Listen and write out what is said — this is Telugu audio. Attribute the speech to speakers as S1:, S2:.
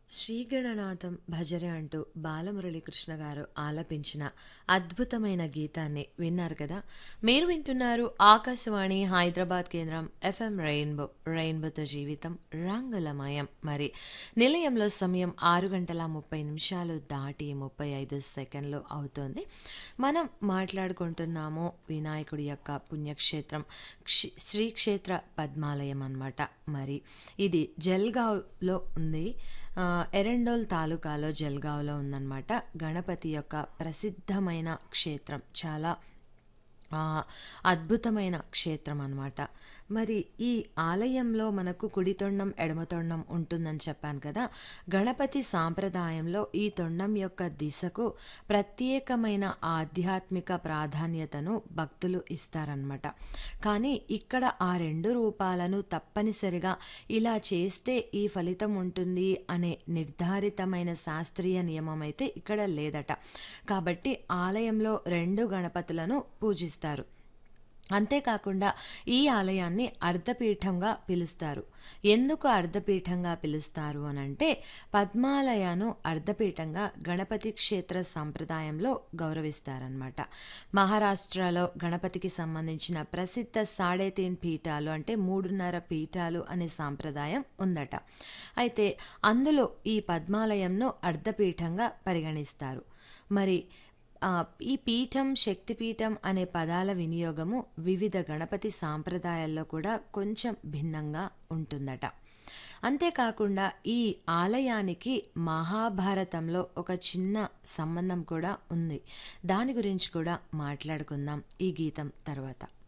S1: శ్రీగణనాథం భజరే అంటూ బాలమురళీకృష్ణ గారు ఆలపించిన అద్భుతమైన గీతాన్ని విన్నారు కదా మీరు వింటున్నారు ఆకాశవాణి హైదరాబాద్ కేంద్రం ఎఫ్ఎం రెయిన్బో రెయిన్బోతో జీవితం రంగులమయం మరి నిలయంలో సమయం ఆరు గంటల ముప్పై నిమిషాలు దాటి ముప్పై ఐదు సెకండ్లు అవుతోంది మనం మాట్లాడుకుంటున్నాము వినాయకుడి యొక్క పుణ్యక్షేత్రం క్షి శ్రీక్షేత్ర పద్మాలయం అన్నమాట మరి ఇది జల్గావ్లో ఉంది ఆ, ఎరెండోల్ తాలూకాలో జల్గావ్లో ఉందన్నమాట గణపతి యొక్క ప్రసిద్ధమైన క్షేత్రం చాలా ఆ, అద్భుతమైన క్షేత్రం అన్నమాట మరి ఈ ఆలయంలో మనకు కుడి తొండం ఎడమ తొండం ఉంటుందని చెప్పాను కదా గణపతి సాంప్రదాయంలో ఈ తొండం యొక్క దిశకు ప్రత్యేకమైన ఆధ్యాత్మిక ప్రాధాన్యతను భక్తులు ఇస్తారనమాట కానీ ఇక్కడ ఆ రెండు రూపాలను తప్పనిసరిగా ఇలా చేస్తే ఈ ఫలితం ఉంటుంది అనే నిర్ధారితమైన శాస్త్రీయ నియమం అయితే ఇక్కడ లేదట కాబట్టి ఆలయంలో రెండు గణపతులను పూజిస్తారు అంతేకాకుండా ఈ ఆలయాన్ని అర్ధపీఠంగా పిలుస్తారు ఎందుకు అర్ధపీఠంగా పిలుస్తారు అని అంటే పద్మాలయను అర్ధపీఠంగా గణపతి క్షేత్ర సంప్రదాయంలో గౌరవిస్తారనమాట మహారాష్ట్రలో గణపతికి సంబంధించిన ప్రసిద్ధ సాడే తీన్ పీఠాలు అంటే మూడున్నర పీఠాలు అనే సాంప్రదాయం ఉందట అయితే అందులో ఈ పద్మాలయంను అర్ధపీఠంగా పరిగణిస్తారు మరి ఆ, ఈ పీఠం శక్తిపీఠం అనే పదాల వినియోగము వివిధ గణపతి సాంప్రదాయాల్లో కూడా కొంచెం భిన్నంగా ఉంటుందట అంతేకాకుండా ఈ ఆలయానికి మహాభారతంలో ఒక చిన్న సంబంధం కూడా ఉంది దాని గురించి కూడా మాట్లాడుకుందాం ఈ గీతం తర్వాత